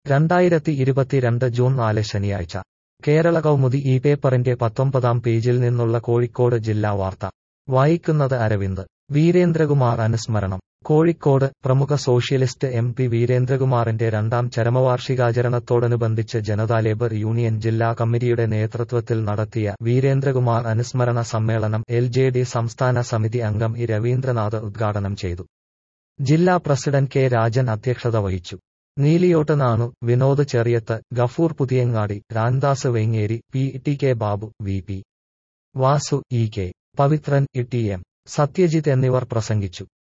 രണ്ടായിരത്തി ഇരുപത്തിരണ്ട് ജൂൺ നാല് ശനിയാഴ്ച കേരള കൗമുദി ഈ പേപ്പറിന്റെ പത്തൊമ്പതാം പേജിൽ നിന്നുള്ള കോഴിക്കോട് ജില്ലാ വാർത്ത വായിക്കുന്നത് അരവിന്ദ് വീരേന്ദ്രകുമാർ അനുസ്മരണം കോഴിക്കോട് പ്രമുഖ സോഷ്യലിസ്റ്റ് എം പി വീരേന്ദ്രകുമാറിന്റെ രണ്ടാം ചരമവാർഷികാചരണത്തോടനുബന്ധിച്ച് ജനതാ ലേബർ യൂണിയൻ ജില്ലാ കമ്മിറ്റിയുടെ നേതൃത്വത്തിൽ നടത്തിയ വീരേന്ദ്രകുമാർ അനുസ്മരണ സമ്മേളനം എൽ ജെ ഡി സംസ്ഥാന സമിതി അംഗം ഇ രവീന്ദ്രനാഥ് ഉദ്ഘാടനം ചെയ്തു ജില്ലാ പ്രസിഡന്റ് കെ രാജൻ അധ്യക്ഷത വഹിച്ചു Neeliyot Nanu Vinod Cheriyath Gafoor Puthiyangadi Ramdas Vengeri P T K Babu V P Vasu E K Pavithran E T M Sathyajith എന്നിവർ പ്രസംഗിച്ചു